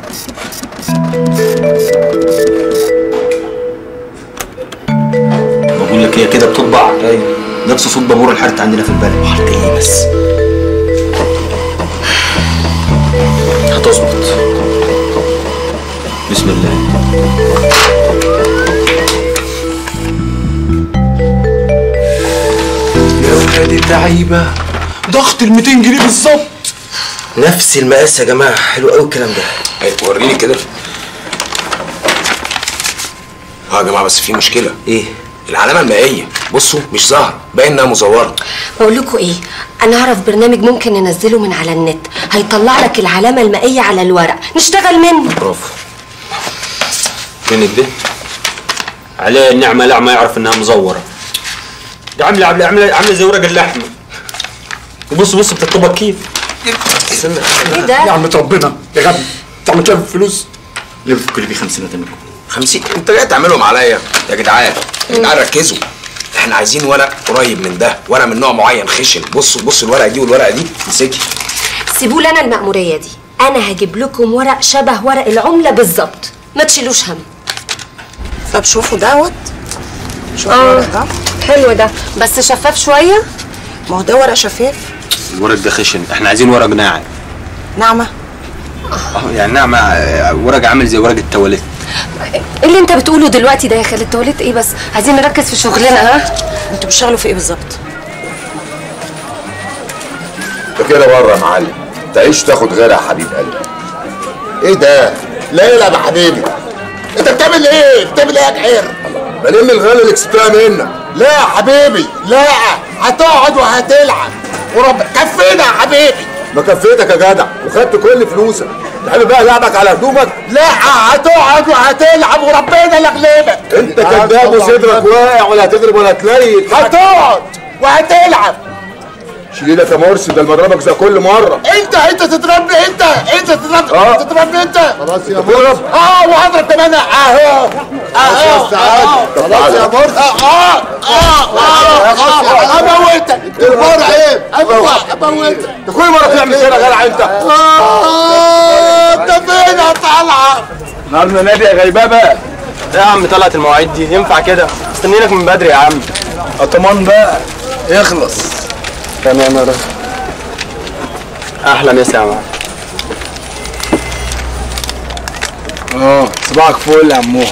بقول لك هي كده بتطبع ايوه نفس صوت بابور الحارت عندنا في البلد حارت ايه بس هتظبط بسم الله يا ولاد اللعيبه ضغط ال 200 جنيه بالظبط نفس المقاس يا جماعه حلو قوي الكلام ده ايه وريني كده اه يا جماعه بس في مشكله ايه العلامه المائيه بصوا مش ظاهره باين انها مزوره بقول لكم ايه انا اعرف برنامج ممكن ننزله من على النت هيطلع لك العلامه المائيه على الورق نشتغل منه برافو فين الدين عليه النعمه لا ما يعرف انها مزوره ده عامله عامله عامله عامله زي ورق اللحمه وبص بص بتطبق كيف ايه ده نعمة ربنا يا غبي تعمل كده بالفلوس ليه بتفكر بيه 50 منكم 50 انت جاي تعملهم عليا يا جدعان يا جدعان ركزوا احنا عايزين ورق قريب من ده ورق من نوع معين خشن بصوا بصوا الورقه دي والورقه دي امسكي سيبوا لنا المأمورية دي أنا هجيب لكم ورق شبه ورق العملة بالظبط ما تشيلوش هم طب شوفوا دوت شوفوا آه. الورق ده حلو ده بس شفاف شوية ما هو ده ورق شفاف الورق ده خشن احنا عايزين ورق ناعم ناعمه اه يعني ناعم آه، ورق عامل زي ورق التواليت إيه اللي انت بتقوله دلوقتي ده يا خالد توليت ايه بس عايزين نركز في شغلنا ها انتوا بتشتغلوا في ايه بالظبط انت كده بره يا معلم تعيش تاخد غيرها يا حبيب قلبي ايه ده ليلى يا حبيبي انت بتعمل ايه بتعمل ايه يا جحير بلم الغالي الاكسبرا منك لا يا حبيبي لا هتقعد وهتلعب ورب كفينا يا حبيبي ما كفيتك يا جدع وخدت كل فلوسك تحب بقى لعبك على هدومك لا هتقعد وهتلعب وربنا اللي يغلبك انت كذاب وصدرك واقع ولا هتضرب ولا تليل هتقعد وهتلعب شيل لك يا مرسي ده المضربك زي كل مره انت انت تضربني انت انت تضربني اه تضربني انت خلاص يا مرسي اه وهضرب كمان اهو اهو خلاص يا مرسي اه اه اه اموتك المره عيب اموتك انت كل مره تعمل كده يا جدع انت اه انت فين يا طلعه النهارده نادي يا غيبابه ايه يا عم طلعت المواعيد دي ينفع كده مستنيينك من بدري يا عم اطمان بقى اخلص تمام يا راجل احلى مسا يا معلم اه صباحك فل يا عمو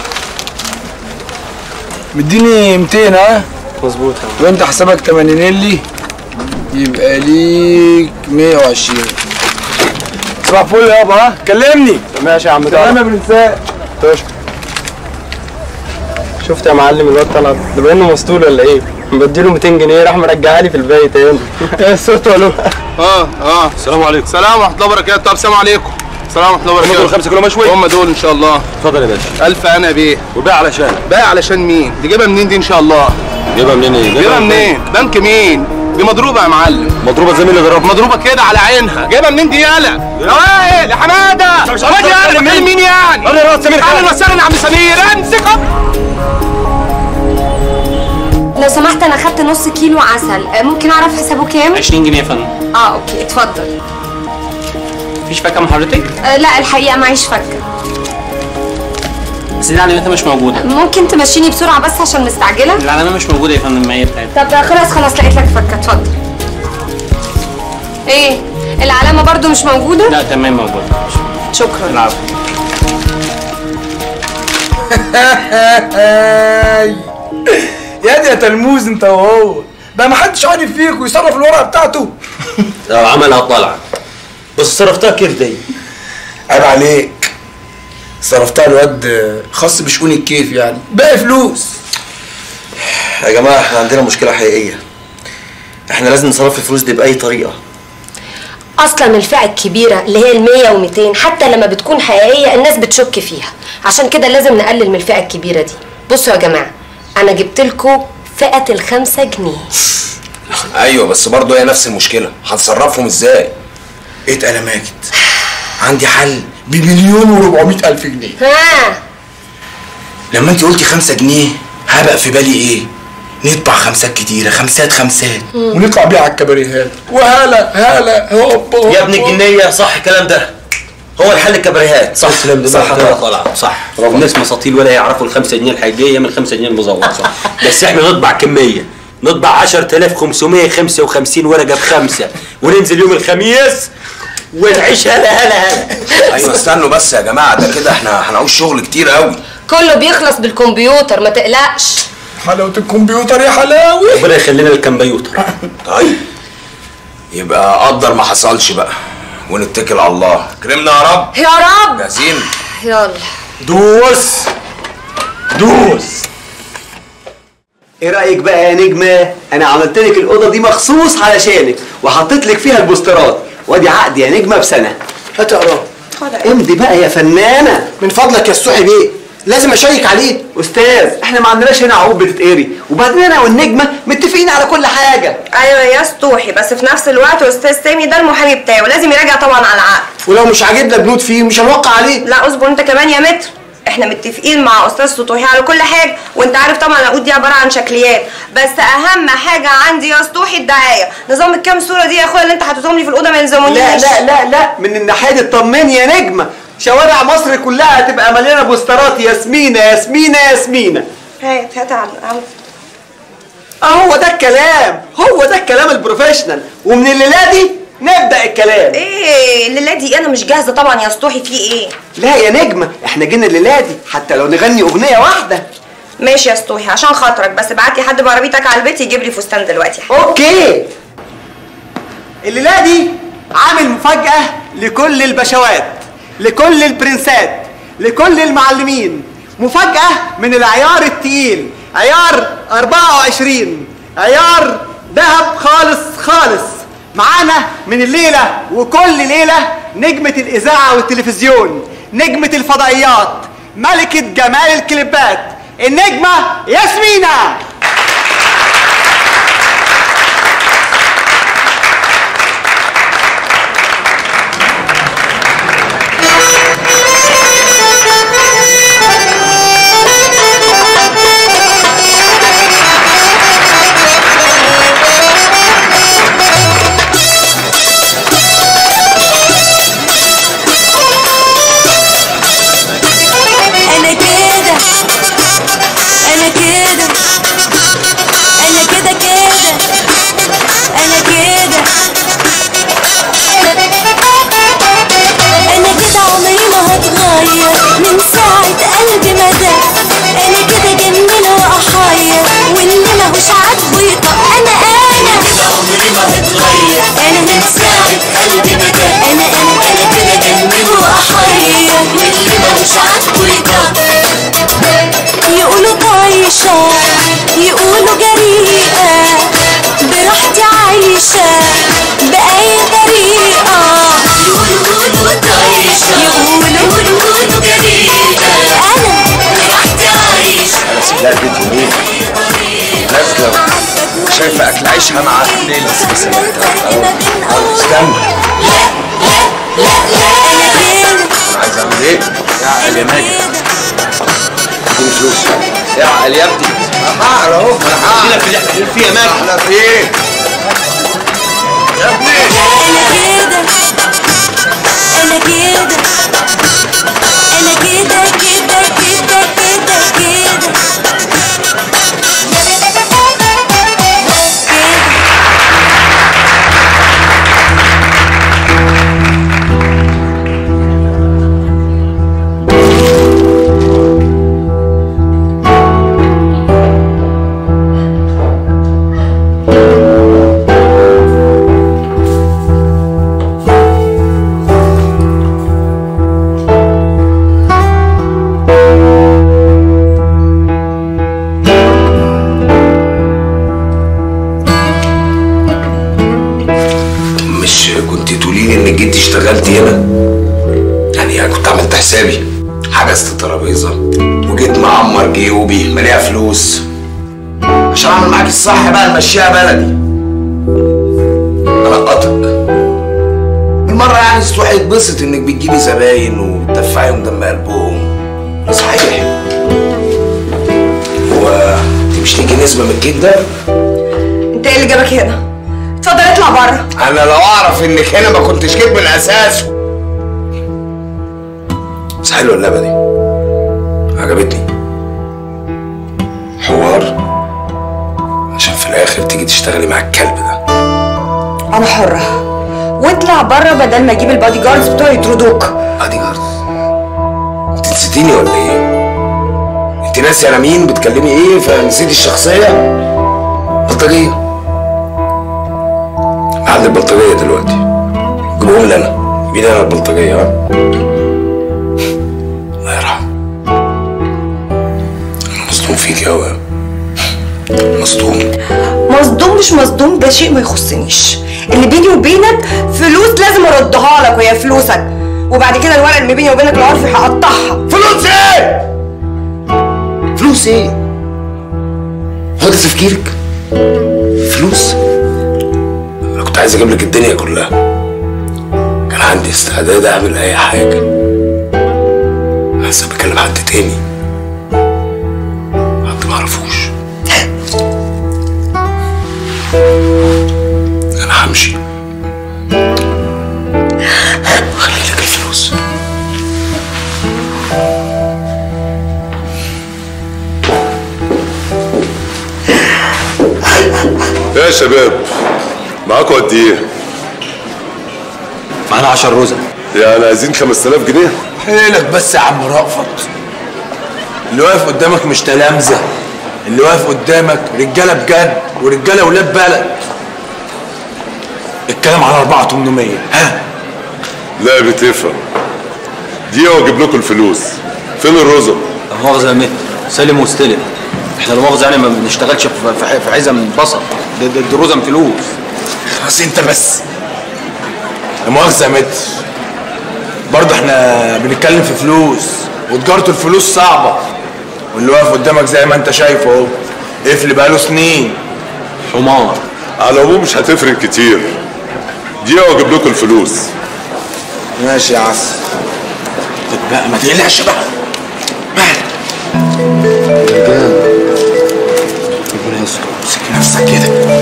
مديني 200 ها مظبوط وانت حسابك 80 لي يبقى ليك 120 صباح الفل يابا ها كلمني ماشي يا عم تمام يا برنسات تشكر شفت يا معلم الواد طلع ده باينه مسطول ولا ايه؟ بديله 200 جنيه راح مرجعها لي في الباقي تاني ايه الصوت ولا اه اه السلام عليكم السلام ورحمه الله وبركاته طب السلام عليكم السلام ورحمه الله وبركاته دول 5 كيلو مشوي هم دول ان شاء الله اتفضل يا باشا الف انا بيه وبيع علشان بقى علشان مين دي جايبها منين دي ان شاء الله جايبها منين ايه؟ جايبها منين بنك مين دي مضروبه يا معلم مضروبه زي مين اللي ضربها؟ مضروبه كده على عينها جايبها منين دي يالا يا وائل يا حماده مش حماده عارف يالا أتكلم مين مين؟ مين يعني أنا راس سمير تعالى خالد. نوسعنا يا عم سمير امسك لو سمحت أنا خدت نص كيلو عسل آه، ممكن أعرف حسابه كام؟ 20 جنيه يا فندم اه اوكي اتفضل مفيش فاكهه من حضرتك آه لا الحقيقة معيش فكة بس دي العلامات مش موجوده ممكن تمشيني بسرعة بس عشان مستعجلة؟ العلامه مش موجوده يا فندم ما هي بتاعتها طب خلاص خلاص لقيت لك فكة اتفضل ايه العلامة برضو مش موجودة؟ لا تمام موجوده شكرا العفو يا دي يا تلموذ انت وهو ده ما حدش عارف فيك ويصرف الورقه بتاعته لو عملها طلع بس صرفتها كيف دي عيب عليك صرفتها الواد خاص بشؤون الكيف يعني باقي فلوس يا جماعه احنا عندنا مشكله حقيقيه احنا لازم نصرف الفلوس دي باي طريقه اصلا الفئة الكبيرة اللي هي المية وميتين حتى لما بتكون حقيقية الناس بتشك فيها عشان كده لازم نقلل من الفئة الكبيرة دي بصوا يا جماعة انا جبت لكم فئة الخمسة جنيه ايوه بس برضه هي نفس المشكله هنصرفهم ازاي اتقل يا ماجد عندي حل بمليون و400 الف جنيه ها لما انت قلتي خمسة جنيه هبق في بالي ايه نطبع خمسات كتيرة خمسات خمسات ونطلع بيها على الكباريهات وهلا هلا هوب هوب يا ابن الجنيه صح الكلام ده هو الحل الكبريهات صح تسلم صح دماغك. يا طلع صح الناس مساطيل ولا يعرفوا الخمسة جنيه الحقيقية من الخمسة جنيه المزورة صح بس احنا نطبع كمية نطبع 10555 ورقة بخمسة وننزل يوم الخميس ونعيش هلا هلا هلا ايوه استنوا بس يا جماعه ده كده احنا هنعوز شغل كتير قوي كله بيخلص بالكمبيوتر ما تقلقش حلاوه الكمبيوتر يا حلاوي ربنا يخلينا الكمبيوتر طيب يبقى قدر ما حصلش بقى ونتكل على الله كرمنا يا رب يا رب جاهزين يلا دوس دوس ايه رايك بقى يا نجمه انا عملت لك الاوضه دي مخصوص علشانك وحطيت لك فيها البوسترات وادي عقد يا نجمه بسنه هات اقراه امضي بقى يا فنانه من فضلك يا السوحي بيه لازم اشيك عليه استاذ احنا ما عندناش هنا عقود بتتقري وبعدين انا والنجمه متفقين على كل حاجه ايوه يا سطوحي بس في نفس الوقت استاذ سامي ده المحامي بتاعي ولازم يراجع طبعا على العقد ولو مش عاجبنا بنود فيه مش هنوقع عليه لا اصبر انت كمان يا متر احنا متفقين مع استاذ سطوحي على كل حاجه وانت عارف طبعا العقود دي عباره عن شكليات بس اهم حاجه عندي يا سطوحي الدعايه نظام الكام صوره دي يا اخويا اللي انت حاططهم لي في الاوضه ما لا يلزمونيش لا لا لا من الناحيه دي اطمني يا نجمه شوارع مصر كلها هتبقى مليانه بوسترات ياسمينه ياسمينه ياسمينه هات هات يا عم عم. اهو ده الكلام هو ده الكلام البروفيشنال ومن الليله دي نبدا الكلام ايه الليله دي انا مش جاهزه طبعا يا سطوحي في ايه لا يا نجمه احنا جينا الليله دي حتى لو نغني اغنيه واحده ماشي يا سطوحي عشان خاطرك بس ابعت لي حد بعربيتك على البيت يجيب لي فستان دلوقتي اوكي الليله دي عامل مفاجاه لكل البشوات لكل البرنسات لكل المعلمين مفاجاه من العيار التقيل عيار 24 عيار ذهب خالص خالص معانا من الليله وكل ليله نجمه الاذاعه والتلفزيون نجمه الفضائيات ملكه جمال الكليبات النجمه ياسمينه انا كده انا كده انا كده كده انا كده انا كده عمري ما هتغير من ساعة قلبي ما دق انا كده جنن واحير واللي ماهوش عاجبه يطق انا انا كده عمري ما هتغير انا من ساعة قلبي ما دق انا انا انا كده جنن واحير واللي ماهوش عاجبه يطق يقولوا طايشة يقولوا جريئة براحتي عايشة بأي طريقة يقولوا طايشة يقولوا يقولوا جريئة أنا براحتي عايشة انا سيب لها الفيديو مين نازله شايفه اكل عيشها مع ليلى بس استنى انا عايز اعمل ايه؟ اعقل يا ماجد اديني فلوس اعقل يا ابني انا هعقل اهو انا هعقل لك اللي احنا فيها ماجد احنا في ايه؟ يا ابني أنا كده أنا كده كده كده كده كده مش كنت تقولي لي انك جيتي اشتغلتي هنا يعني كنت عملت حسابي حجزت الترابيزه وجيت معمر جيوبي مليها فلوس عشان اعمل معاك الصح بقى نمشيها بلدي انقطك المرة يعني تروحي يتبسط انك بتجيبي زباين وتدفعيهم دم قلبهم صحيح هو انت مش ليكي نسبة من الكيك ده؟ انت ايه اللي جابك هنا اتفضل اطلع بره انا لو اعرف انك هنا ما كنتش جيت من اساسه حلوه اللعبه دي عجبتني حوار عشان في الاخر تيجي تشتغلي مع الكلب ده انا حره واطلع بره بدل ما اجيب البادي جاردز بتوعي يطردوك بادي جارد انت نسيتيني ولا ايه انت ناسي انا مين بتكلمي ايه فنسيتي الشخصيه بلطجيه محل البلطجيه دلوقتي جيبوهم لي انا جيبي انا البلطجيه ها الله يرحمه انا مصدوم فيك قوي مصدوم مصدوم مش مصدوم ده شيء ما يخصنيش اللي بيني وبينك فلوس لازم اردها لك وهي فلوسك وبعد كده الورق اللي بيني وبينك العرفي هقطعها فلوس ايه فلوس ايه هو ده تفكيرك فلوس انا كنت عايز اجيب لك الدنيا كلها كان عندي استعداد اعمل اي حاجه بس بكلم حد تاني حد معرفوش انا همشي خلي لك الفلوس يا شباب معاكم قد ايه؟ معانا 10 روزة يعني عايزين 5000 جنيه؟ حيلك بس يا عم رأفت اللي واقف قدامك مش تلامذة اللي واقف قدامك رجالة بجد ورجالة ولاد بلد الكلام على 4800 ها لا بتفهم دي واجيب لكم الفلوس فين الرزق؟ لا مؤاخذة يا متر سلم واستلم احنا لا مؤاخذة يعني ما بنشتغلش في في- في عزم بصل ده ده ده رزم فلوس خلاص انت بس لا مؤاخذة يا متر برضه احنا بنتكلم في فلوس وتجارة الفلوس صعبة واللي واقف قدامك زي ما انت شايف اهو قفل بقاله سنين حمار على العموم مش هتفرق كتير دي واجيب لكم الفلوس ماشي يا عسل طب بقى ما تقلقش بقى مالك ربنا يستر امسك نفسك كده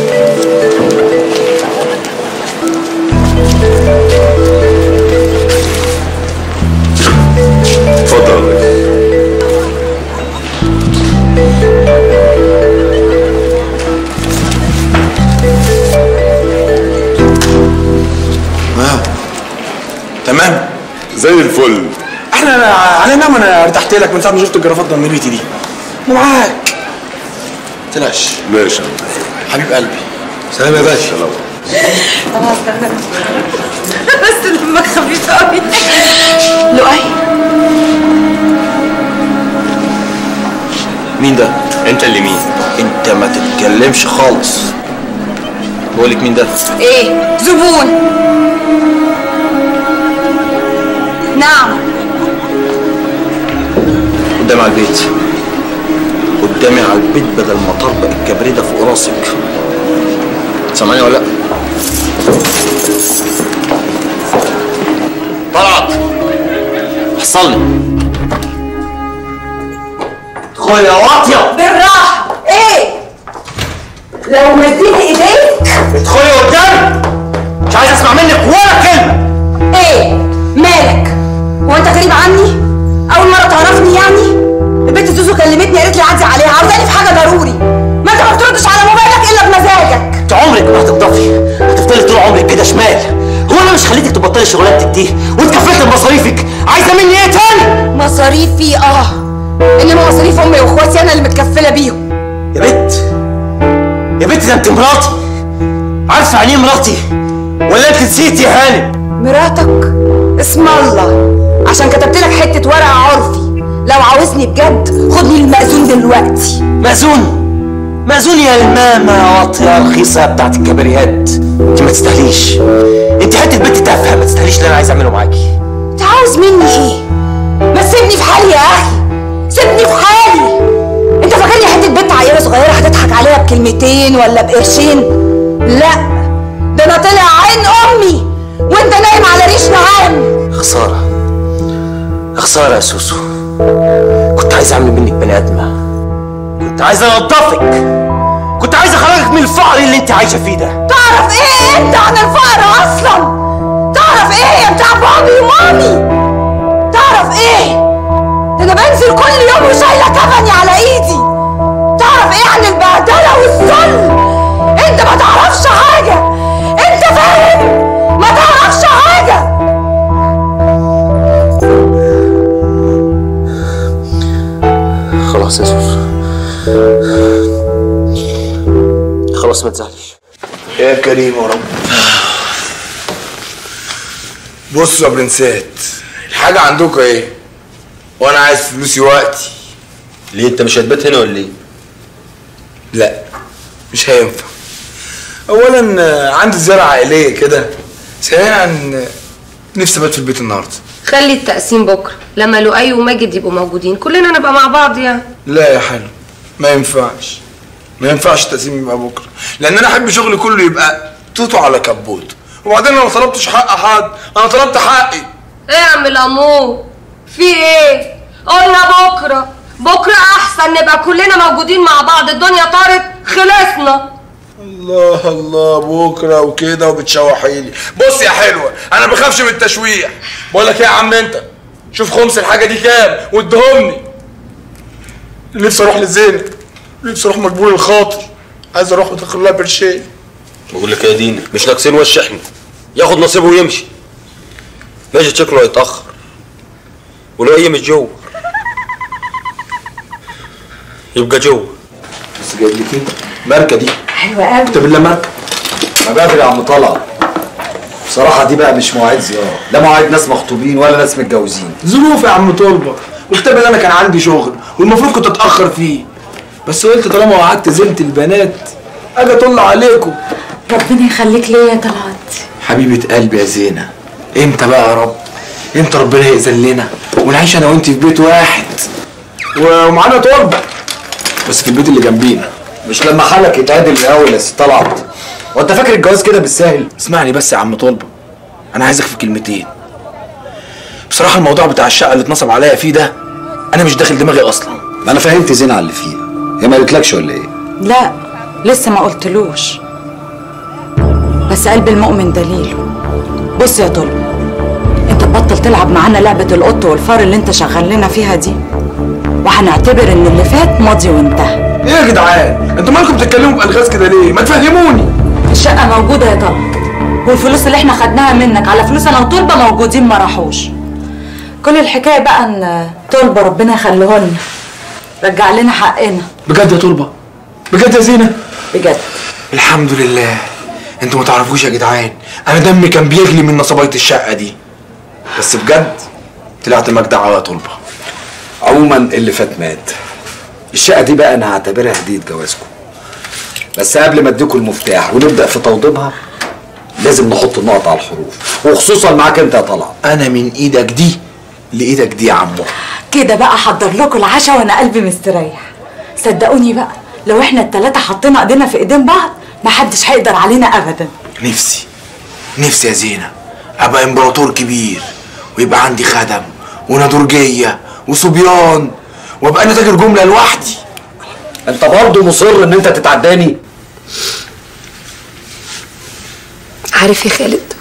اتفضل يا ريس. آه. تمام زي الفل احنا على نعم انا ارتحت لك من ساعه ما شفت الجرافات ضميرتي دي انا معاك تلاش ماشي حبيب قلبي سلام يا باشا خلاص تمام بس دمك خفيف قوي لؤي مين ده؟ انت اللي مين؟ انت ما تتكلمش خالص بقولك مين ده؟ ايه زبون نعم قدامي على البيت قدامي على البيت بدل ما طربق الكبريت ده فوق راسك سامعني ولا لا؟ طلعت حصلني ادخل يا واطيه بالراحة ايه لو مديت ايديك ادخلي قدامي مش عايز اسمع منك ولا كلمه ايه مالك هو انت غريب عني اول مرة تعرفني يعني البنت زوزو كلمتني قالت لي عدي عليها عاوزاني في حاجة ضروري ما انت ما بتردش على موبايلك الا بمزاجك انت عمرك ما هتفضفي هتفضلي طول عمرك كده شمال هو انا مش خليتك تبطلي شغلانتك دي واتكفلت بمصاريفك عايزه مني ايه تاني مصاريفي اه انما مصاريف امي واخواتي انا اللي متكفله بيهم يا بنت يا بنت ده انت مراتي عارفه يعني ايه مراتي ولا انت نسيتي يا هانم مراتك اسم الله عشان كتبت لك حته ورقه عرفي لو عاوزني بجد خدني المأذون دلوقتي مأذون مأذون يا الماما يا واطية رخيصة بتاعت الكباريهات انت ما تستاهليش انت حتة بنت تافهة ما تستاهليش اللي انا عايز اعمله معاكي انت عاوز مني ايه ما تسيبني في حالي يا اخي سيبني في حالي انت فاكرني حته بنت عيله صغيره هتضحك عليها بكلمتين ولا بقرشين لا ده انا طلع عين امي وانت نايم على ريش نعام خسارة خسارة يا سوسو كنت عايز اعمل منك بني ادمة كنت عايز انضفك كنت عايز اخرجك من الفقر اللي انت عايشة فيه ده تعرف ايه انت عن الفقر اصلا تعرف ايه يا بتاع بابي ومامي تعرف ايه انا بنزل كل يوم وشايله كفني على ايدي تعرف ايه عن البهدله والذل انت ما تعرفش حاجه انت فاهم ما تعرفش حاجه خلاص يا سوس خلاص ما تزعلش يا كريم يا رب بصوا يا برنسات الحاجة عندكم ايه؟ وانا عايز فلوسي وقتي ليه انت مش هتبات هنا ولا ايه؟ لا مش هينفع اولا آه، عندي زيارة عائلية كده ثانيا آه، نفسي ابات في البيت النهارده خلي التقسيم بكره لما لؤي وماجد يبقوا موجودين كلنا نبقى مع بعض يعني لا يا حلو ما ينفعش ما ينفعش التقسيم يبقى بكره لان انا احب شغلي كله يبقى توتو على كبوت وبعدين انا ما طلبتش حق حد انا طلبت حقي ايه يا عم الامور في ايه قلنا بكره بكره احسن نبقى كلنا موجودين مع بعض الدنيا طارت خلصنا الله الله بكره وكده وبتشوحيلي بص يا حلوه انا ما بخافش من التشويح بقول لك ايه يا عم انت شوف خمس الحاجه دي كام وادهمني نفسي اروح لزينب نفسي اروح مجبور الخاطر عايز اروح ودخل لها برشين بقول لك يا دينا مش ناقصين وش احنا ياخد نصيبه ويمشي ماجد شكله هيتاخر ولؤي مش جوه يبقى جوه بس جايب لك ايه؟ ماركه دي حلوه قوي كتاب الله ماركه ما بدري يا عم طلع بصراحة دي بقى مش مواعيد زيارة لا مواعيد ناس مخطوبين ولا ناس متجوزين ظروف يا عم طلبه والكتاب اللي انا كان عندي شغل والمفروض كنت اتاخر فيه بس قلت طالما وعدت زينة البنات اجي اطل عليكم ربنا يخليك ليا يا طلعت حبيبة قلبي يا زينة امتى بقى يا رب امتى ربنا يأذن لنا ونعيش انا وانت في بيت واحد و- ومعانا تربة بس في البيت اللي جنبينا مش لما حالك يتعدل الاول يا سي طلعت وانت فاكر الجواز كده بالسهل اسمعني بس يا عم طلبة انا عايزك في كلمتين بصراحة الموضوع بتاع الشقة اللي اتنصب عليا فيه ده انا مش داخل دماغي اصلا ما انا فهمت زينة على اللي فيها هي ما قالتلكش ولا ايه لا لسه ما قلتلوش بس قلب المؤمن دليله بص يا طلب انت تبطل تلعب معانا لعبة القط والفار اللي انت شغال لنا فيها دي وهنعتبر ان اللي فات ماضي وانتهى ايه يا جدعان انتوا مالكم بتتكلموا بالغاز كده ليه ما تفهموني الشقة موجودة يا طلب والفلوس اللي احنا خدناها منك على فلوس انا وطلبة موجودين ما راحوش كل الحكاية بقى ان طلبة ربنا يخليه لنا رجع لنا حقنا بجد يا طلبة بجد يا زينة بجد الحمد لله انتوا ما تعرفوش يا جدعان انا دمي كان بيغلي من نصبايه الشقه دي بس بجد طلعت مجدع يا طلبه عموما اللي فات مات الشقة دي بقى انا هعتبرها هدية جوازكم بس قبل ما اديكم المفتاح ونبدأ في توضيبها لازم نحط النقط على الحروف وخصوصا معاك انت يا طلعت انا من ايدك دي لايدك دي يا عمو كده بقى حضر لكم العشاء وانا قلبي مستريح صدقوني بقى لو احنا التلاتة حطينا ايدينا في ايدين بعض محدش هيقدر علينا ابدا نفسي نفسي يا زينه ابقى امبراطور كبير ويبقى عندي خدم ونادرجيه وصبيان وابقى انا تاجر جمله لوحدي انت برضه مصر ان انت تتعداني عارف يا خالد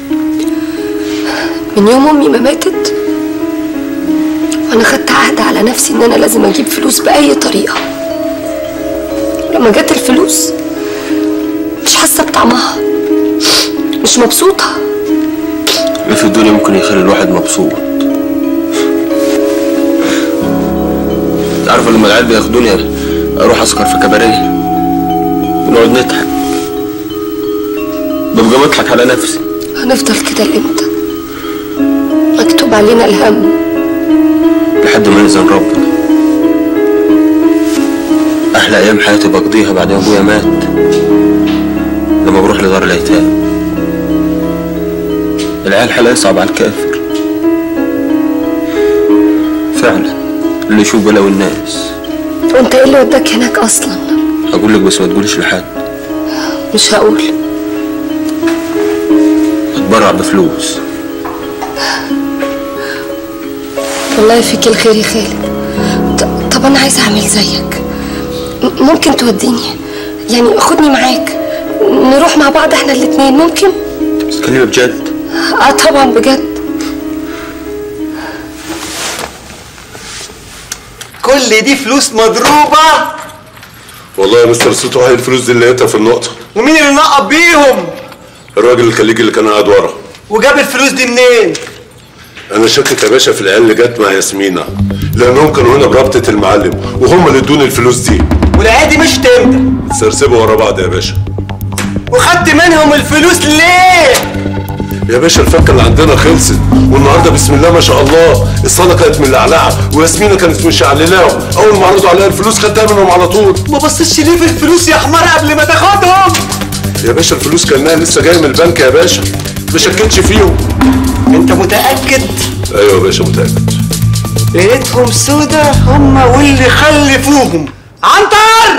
من يوم امي ما ماتت وانا خدت عهد على نفسي ان انا لازم اجيب فلوس باي طريقه ولما جت الفلوس مش حاسه بطعمها مش مبسوطه ما في الدنيا ممكن يخلي الواحد مبسوط انت عارف لما العيال بياخدوني اروح اسكر في كباريه ونقعد نضحك ببقى بضحك على نفسي هنفضل كده لامتى مكتوب علينا الهم لحد ما ينزل ربنا احلى ايام حياتي بقضيها بعد ما ابويا مات لما بروح لدار الايتام العيال حالها يصعب على الكافر فعلا اللي يشوف بلاوي الناس وانت ايه اللي وداك هناك اصلا هقول لك بس ما تقوليش لحد مش هقول اتبرع بفلوس والله فيك الخير يا خالد ط- طب انا عايزه اعمل زيك م- ممكن توديني يعني خدني معاك نروح مع بعض احنا الاتنين ممكن بتتكلمي بجد اه طبعا بجد كل دي فلوس مضروبه والله يا مستر سطوح الفلوس دي اللي لقيتها في النقطه ومين اللي نقب بيهم الراجل الخليجي اللي كان قاعد ورا وجاب الفلوس دي منين انا شاكك يا باشا في العيال اللي جت مع ياسمينة لانهم كانوا هنا برابطه المعلم وهم اللي ادوني الفلوس دي والعيال دي مشت امتى سرسبوا ورا بعض يا باشا وخدت منهم الفلوس ليه يا باشا الفكه اللي عندنا خلصت والنهارده بسم الله ما شاء الله الصاله كانت ملعلعه وياسمينة كانت مشعللاهم اول ما عرضوا عليها الفلوس خدتها منهم على طول ما بصيتش ليه في الفلوس يا حمار قبل ما تاخدهم يا باشا الفلوس كانها لسه جايه من البنك يا باشا ما شكتش فيهم انت متاكد ايوه يا باشا متاكد لقيتهم سودا هم واللي خلفوهم عنتر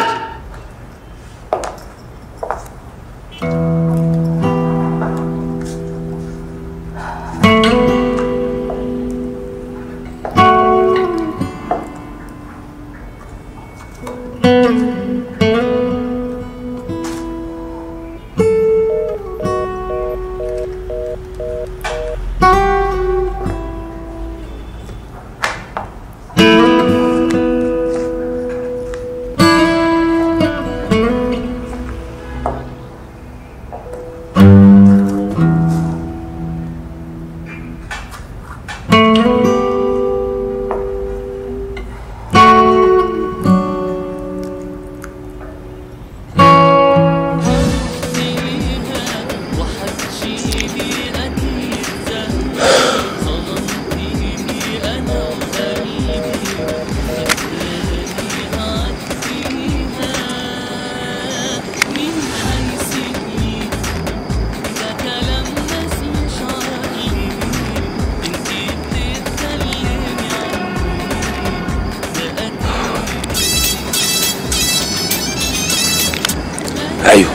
ايوه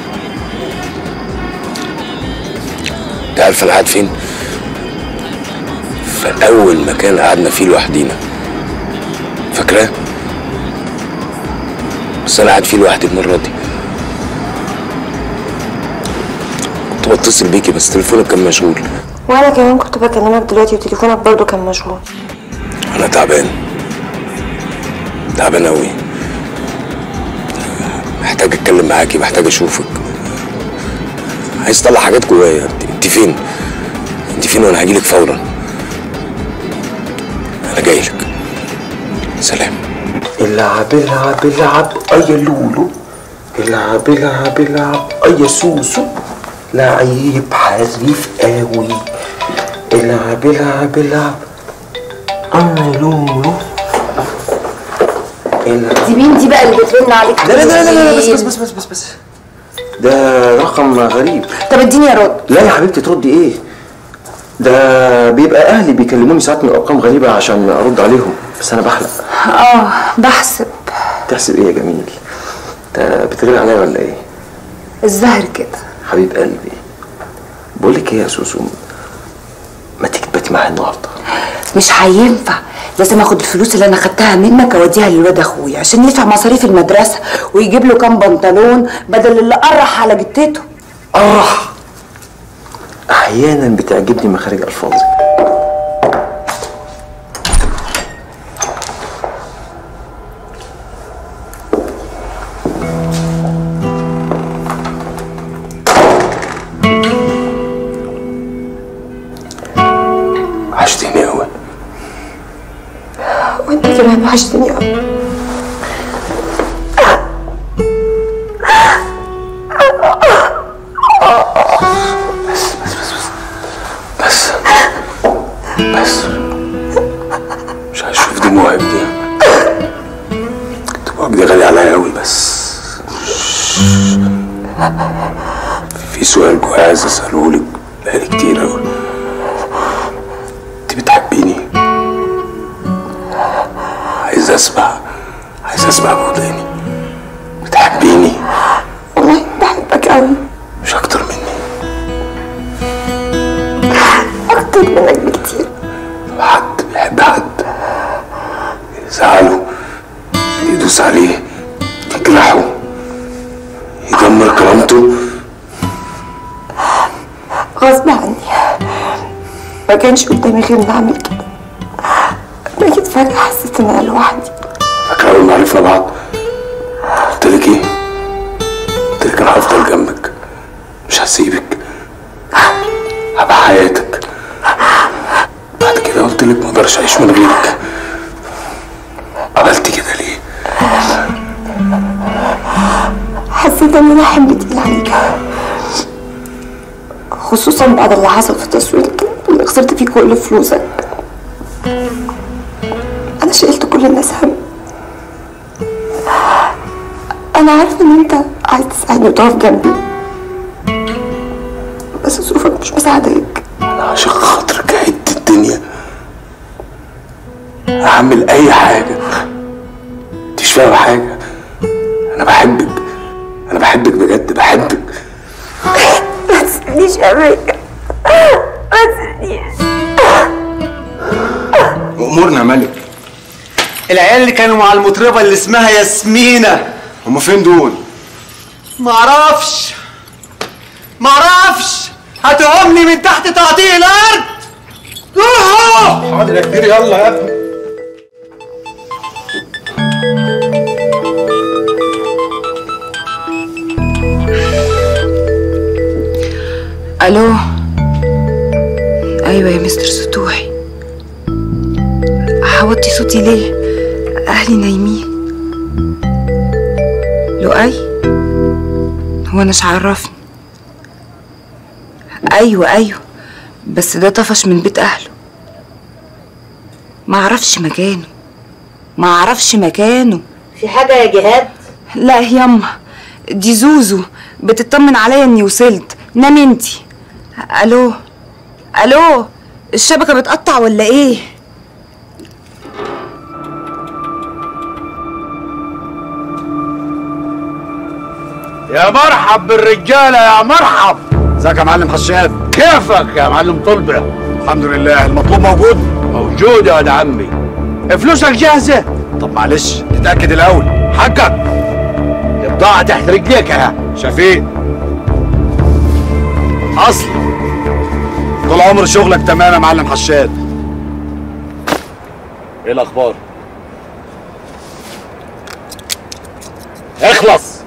انت عارف انا قاعد فين؟ في اول مكان قعدنا فيه لوحدينا فاكراه؟ بس انا قاعد فيه لوحدي المره دي كنت بتصل بيكي بس تليفونك كان مشغول وانا كمان كنت بكلمك دلوقتي وتليفونك برضو كان مشغول انا تعبان تعبان اوي محتاج اتكلم معاكي محتاج اشوفك عايز اطلع حاجات جوايا انت انت فين انت فين وانا هجيلك فورا انا جايلك سلام العب العب العب اي لولو العب العب العب اي سوسو لعيب حريف قوي العب العب العب اي لولو العب دي مين دي بقى اللي بترن عليك لا لا لا لا, لا بس بس بس بس بس بس ده رقم غريب طب اديني ارد لا يا حبيبتي تردي ايه ده بيبقى اهلي بيكلموني ساعات من ارقام غريبه عشان ارد عليهم بس انا بحلق اه بحسب تحسب ايه يا جميل انت بتغير عليا ولا ايه الزهر كده حبيب قلبي بقول لك ايه يا سوسو ما تيجي تباتي معايا النهارده مش هينفع لازم اخد الفلوس اللي انا خدتها منك اوديها للواد اخويا عشان يدفع مصاريف المدرسه ويجيب له كام بنطلون بدل اللي قرح على جتته قرح احيانا بتعجبني مخارج الفاظي وحشتيني قوي وانت كمان وحشتني قوي بس بس مش هشوف دموعك دي دموعك دي غالية عليا قوي بس في سؤال جوايا عايز اساله لك بقالي كتير قوي انت بتحبيني عايز اسمع عايز اسمع بوداني بتحبيني والله بحبك قوي مش اكتر مني اكتر منك بكتير حد بيحب حد يزعله يدوس عليه يجرحه يدمر كرامته غصب عني ما كانش قدامي غير اني اعمل كده لكن فجأة حسيت ان انا لوحدي فاكر اول ما عرفنا بعض قلت لك ايه قلت لك انا هفضل جنبك مش هسيبك هبقى حياتك بعد كده قلت لك ما اقدرش اعيش من غيرك عملت كده ليه حسيت ان انا حمل تقيل عليك خصوصا بعد اللي حصل في التصوير اللي خسرت فيه كل فلوسك انا شلت كل الناس هم انا عارفه ان انت عايز تساعدني وتقف جنبي بس ظروفك مش مساعداك انا عشان خاطرك هد الدنيا هعمل اي حاجه انت مش فاهم حاجه انا بحبك انا بحبك بجد بحبك ما تسيبنيش يا ميكا ما تسيبنيش امورنا يا ملك العيال اللي كانوا مع المطربه اللي اسمها ياسمينه هما فين دول معرفش معرفش هاتهم لي من تحت تقطيع الارض روحوا حاضر يا كبير يلا يا ابني الو ايوه يا مستر سطوحي حوطي صوتي ليه اهلي نايمين لؤي هو انا مش عرفني ايوه ايوه بس ده طفش من بيت اهله ما اعرفش مكانه ما اعرفش مكانه في حاجة يا جهاد لا ياما دي زوزو بتطمن عليا اني وصلت نامي انتي الو الو الشبكه بتقطع ولا ايه يا مرحب بالرجاله يا مرحب ازيك يا معلم حشاد كيفك يا معلم طلبه الحمد لله المطلوب موجود موجود يا ولد عمي فلوسك جاهزه طب معلش نتاكد الاول حقك البضاعه تحت رجليك اهي شفيق اصل طول عمر شغلك تمام يا معلم حشاد ايه الاخبار اخلص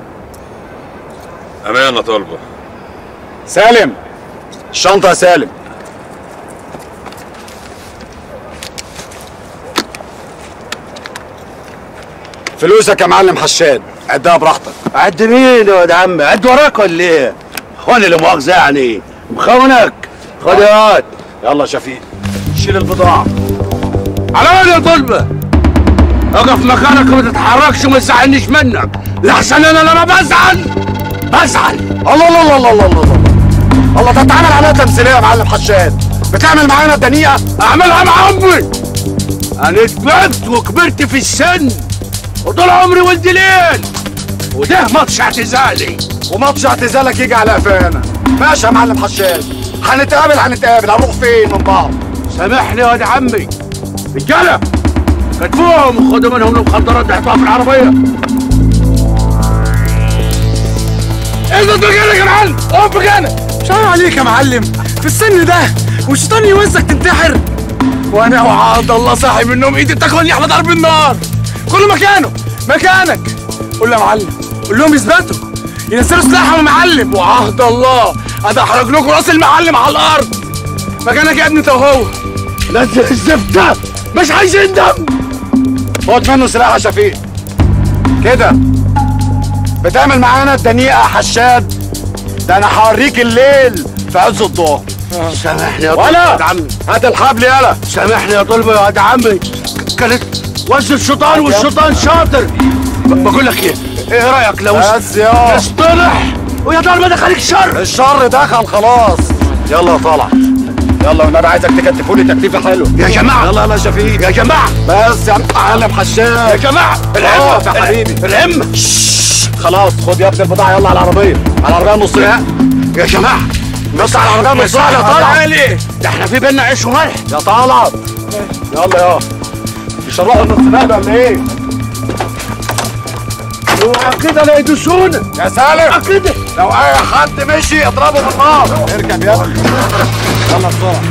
امانه طالبه سالم الشنطة يا سالم فلوسك يا معلم حشاد عدها براحتك عد مين يا ولد عمي عد وراك ولا ايه هو انا اللي مؤاخذة يعني مخونك خد يا واد يلا شفيق شيل البضاعة على وين يا طلبة اقف مكانك وما تتحركش وما تزعلنيش منك لحسن انا لما بزعل بزعل الله الله الله الله الله الله الله ده اتعمل عليها تمثيليه يا معلم حشاد بتعمل معانا دنيئه اعملها مع امي انا كبرت وكبرت في السن وطول عمري ولد ليل وده ماتش اعتزالي وماتش اعتزالك يجي على قفانا ماشي يا معلم حشاد هنتقابل هنتقابل هنروح فين من بعض سامحني يا واد عمي رجاله كتفوهم وخدوا منهم المخدرات اللي هيحطوها في العربيه انت مكانك يا معلم اقف مكانك شاي عليك يا معلم في السن ده والشيطان يوزك تنتحر وانا وعاد الله صاحي منهم ايدي تاكلني على ضرب النار كله مكانه مكانك قول له يا معلم قول لهم يثبتوا ينزلوا سلاحهم يا معلم وعهد الله ادحرج لكم راس المعلم على الارض مكانك يا ابني انت وهو نزل الزفته مش عايزين دم خد منه سلاح يا شفيق كده بتعمل معانا الدنيئه يا حشاد ده انا هوريك الليل في عز الظهر سامحني يا ولا طلبة يا عمي هات الحبل يلا سامحني يا طلبة يا واد عمي كانت وز الشيطان والشيطان شاطر ب- بقول لك ايه ايه رايك لو بس يا اصطلح ويا دار ما دخلك شر الشر دخل خلاص يلا يا طلع يلا والنبي عايزك تكتفوا لي تكتيفه حلوه يا جماعه يلا يلا يا شفيق يا جماعه بس يا معلم حشاد يا جماعه العمه اقف يا حبيبي العمه خلاص خد يا ابني البضاعه يلا على العربيه على العربيه نص يا يا جماعه بص على العربيه نص يا طلعت تعالى ده احنا في بينا عيش وملح يا طلعت يلا يا يشرحوا النص نقل ولا ايه؟ اوعى كده لا يدوسونا يا سالم كده لو اي حد مشي اضربه بالنار اركب يا ابني يلا بسرعه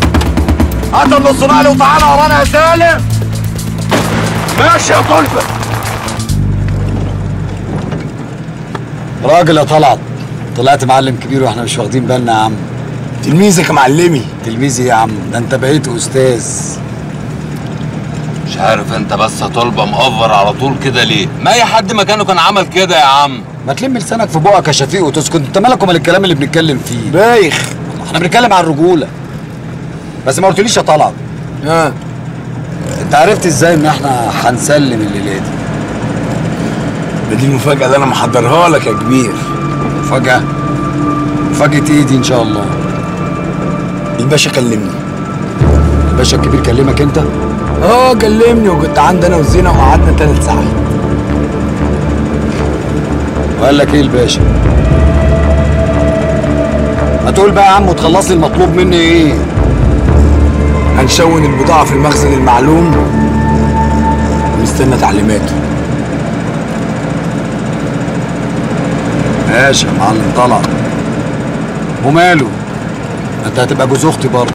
هات النص نقل وتعالى ورانا يا سالم ماشي يا طلبه راجل يا طلعت طلعت معلم كبير واحنا مش واخدين بالنا يا عم تلميذك يا معلمي تلميذي يا عم ده انت بقيت استاذ مش عارف انت بس طلبة مقفر على طول كده ليه ما اي حد مكانه كان عمل كده يا عم ما تلم لسانك في بقك يا شفيق وتسكت انت مالك ومال الكلام اللي بنتكلم فيه بايخ احنا بنتكلم عن الرجوله بس ما قلتليش يا طلعت اه انت عرفت ازاي ان احنا هنسلم الليله دي ده دي المفاجأة اللي أنا محضرها لك يا كبير مفاجأة؟ مفاجأة إيه دي إن شاء الله؟ الباشا كلمني الباشا الكبير كلمك أنت؟ اه كلمني وكنت عندي أنا وزينة وقعدنا تلات ساعات وقال لك إيه الباشا؟ ما تقول بقى يا عم وتخلص لي المطلوب مني إيه؟ هنشون البضاعة في المخزن المعلوم ونستنى تعليماته ماشي يا معلم طلع وماله انت هتبقى جوز اختي برضه